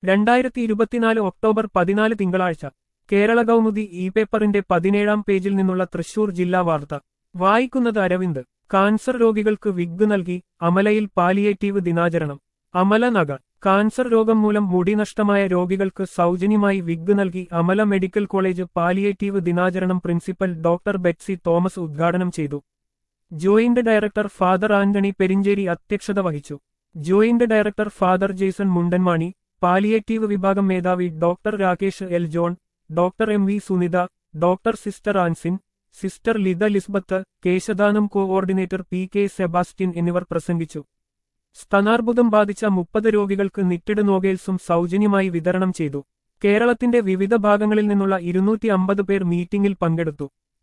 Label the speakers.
Speaker 1: രണ്ടായിരത്തി ഇരുപത്തിനാല് ഒക്ടോബർ പതിനാല് തിങ്കളാഴ്ച കേരള കൗമുദി ഇ പേപ്പറിന്റെ പതിനേഴാം പേജിൽ നിന്നുള്ള തൃശൂർ ജില്ലാ വാർത്ത വായിക്കുന്നത് അരവിന്ദ് കാൻസർ രോഗികൾക്ക് വിഗ് നൽകി അമലയിൽ പാലിയേറ്റീവ് ദിനാചരണം അമല നഗർ കാൻസർ രോഗം മൂലം മുടി നഷ്ടമായ രോഗികൾക്ക് സൗജന്യമായി വിഗ് നൽകി അമല മെഡിക്കൽ കോളേജ് പാലിയേറ്റീവ് ദിനാചരണം പ്രിൻസിപ്പൽ ഡോക്ടർ ബെറ്റ്സി തോമസ് ഉദ്ഘാടനം ചെയ്തു joint director father Antony Perinchery അധ്യക്ഷത വഹിച്ചു joint director father Jaison Mundanmani palliative വിഭാഗം മേധാവി doctor Rakesh L John doctor M V Sunitha doctor sister Ansin sister Litha Lisbeth കേശദാനം കോഓർഡിനേറ്റർ പി കെ സെബാസ്റ്റ്യൻ എന്നിവർ പ്രസംഗിച്ചു സ്തനാർബുദം ബാധിച്ച മുപ്പത് രോഗികൾക്ക് നിറ്റിഡ് നോഗേൽസും സൗജന്യമായി വിതരണം ചെയ്തു കേരളത്തിന്റെ വിവിധ ഭാഗങ്ങളിൽ നിന്നുള്ള ഇരുന്നൂറ്റി അമ്പത് പേർ മീറ്റിംഗിൽ പങ്കെടുത്തു